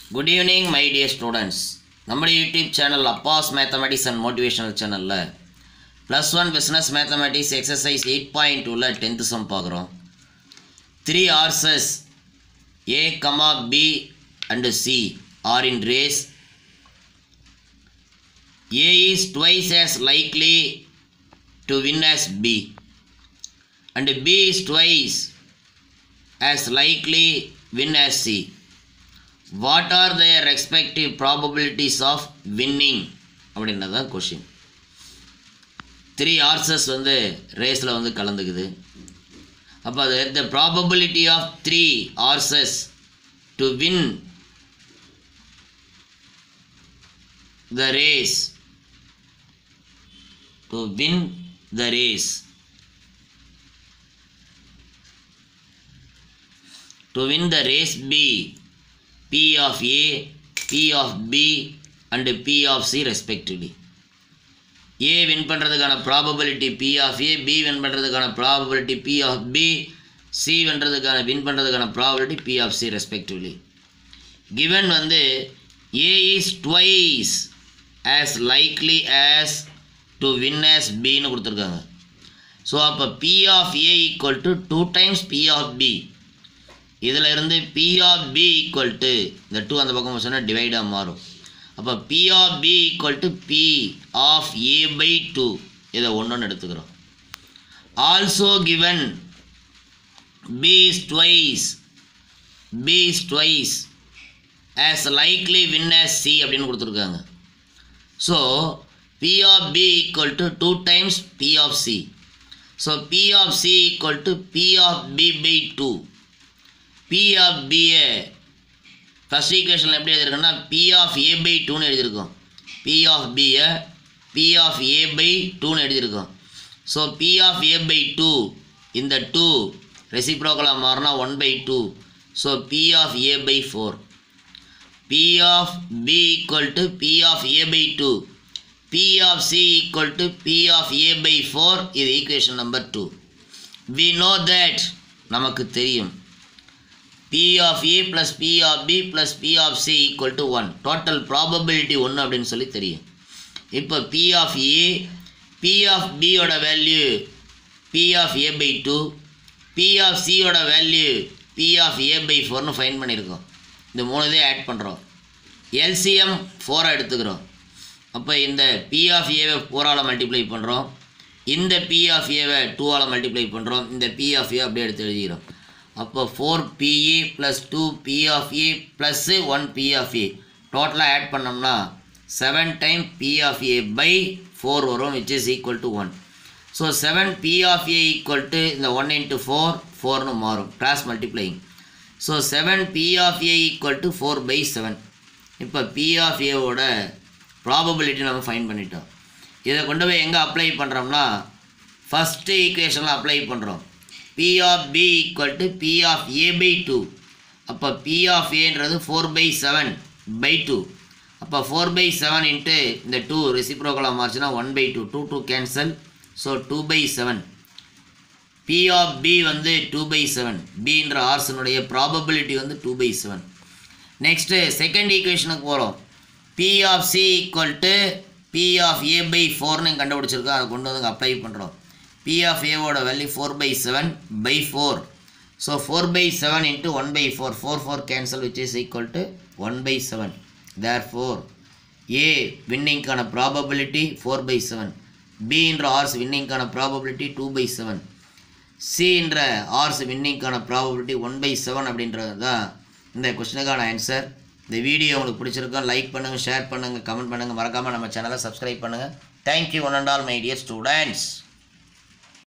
Good evening my dear students நம்முடைய YouTube channel Abbas mathematics and motivational சேனலில் plus one business mathematics exercise eight point டூவில் tenth sum பார்க்குறோம் three horses A comma B and C are in race A is twice as likely to win as B and B is twice as likely win as C. What are their respective probabilities of winning அப்படின்றது தான் question three horses வந்து ரேஸில் வந்து கலந்துக்குது அப்போ அது the probability of three horses to win the race to win the race to win the race B, P of A, P of B and P of C respectively. A win பண்ணுறதுக்கான probability P of A, B win பண்ணுறதுக்கான probability P of B, C வென்றதுக்கான win பண்ணுறதுக்கான probability P of C respectively. given வந்து A is twice as likely as to win as B ன்னு கொடுத்துருக்காங்க so அப்போ P of A equal to two times P of B இதில் இருந்து P of B equal to இந்த two அந்த பக்கம் சொன்னால் டிவைடாக மாறும் அப்போ P of B equal to P of A by two இதை ஒன்று எடுத்துக்கிறோம் also given B is twice B is twice as likely win as C அப்படின்னு கொடுத்துருக்காங்க so P of B equal to two times P of C so P of C equal to P of B by two P of P A first ஈக்குவேஷனில் எப்படி எழுதிருக்கோம்னா P of A by டூன்னு எழுதியிருக்கோம் P of பியை P of A by டூன்னு எழுதியிருக்கோம் so P of A by two இந்த two ரெசிப்ரோக்கலாக மாறினா one by two so P of A by four P of B equal to P of A by two P of C equal to P of A by four இது equation number two we know that நமக்கு தெரியும் P of A plus P of B plus P of C equal to 1 total probability 1 அப்படின்னு சொல்லி தெரியும் இப்போ P of A P of B ஓட value P of A by 2 P of C ஓட value P of A by 4னு find பண்ணியிருக்கோம் இந்த மூணு இதை ஆட் பண்ணுறோம் எல்சிஎம் ஃபோராக எடுத்துக்கிறோம் அப்போ இந்த P of ஏவை ஃபோரால் மல்டிப்ளை பண்ணுறோம் இந்த P of ஏவை டூவால் மல்டிப்ளை பண்ணுறோம் இந்த P of A அப்படியே எடுத்து எழுதிக்கிறோம் அப்போ four P E plus two P of E plus one P of A டோட்டலாக ஆட் பண்ணோம்னா seven time P of A by four வரும் which is equal to one so seven P of A equal to இந்த one into four ஃபோர்னு மாறும் cross multiplying so seven P of A equal to four by seven இப்போ பி of ஏவோட probability நம்ம find பண்ணிட்டோம் இதை கொண்டு போய் எங்கே அப்ளை பண்ணுறோம்னா ஃபஸ்ட்டு ஈக்குவேஷனில் அப்ளை பண்ணுறோம் P of B equal to P of A by two அப்போ பி ஆஃப் ஏன்றது four by seven by two அப்போ ஃபோர் பை செவன் இன்ட்டு இந்த டூ ரெசிப்ரோக்கலாக மாறுச்சுன்னா one by two two two cancel so two by seven P of B வந்து two by seven பின்ற ஆர்ஸனுடைய probability வந்து two by seven next second ஈக்குவேஷனுக்கு போகிறோம் P of C equal to P of A by ஃபோர்னு கண்டுபிடிச்சிருக்கோம் அதை கொண்டு வந்து அப்ளை பண்ணுறோம் பி ஆஃப் ஏவோட value four by seven by four so four by seven into one by four four four cancel which is equal to one by seven therefore A வின்னிங்க்கான probability four by seven பின்ற horse வின்னிங்க்கான probability two by seven சின்ற horse வின்னிங்க்கான probability one by seven அப்படின்றது தான் இந்த கொஸ்டினுக்கான answer இந்த video உங்களுக்கு பிடிச்சிருக்கோம் லைக் பண்ணுங்கள் ஷேர் பண்ணுங்கள் கமெண்ட் பண்ணுங்கள் மறக்காமல் நம்ம சேனலை சப்ஸ்கிரைப் பண்ணுங்கள் thank you one and all my dear students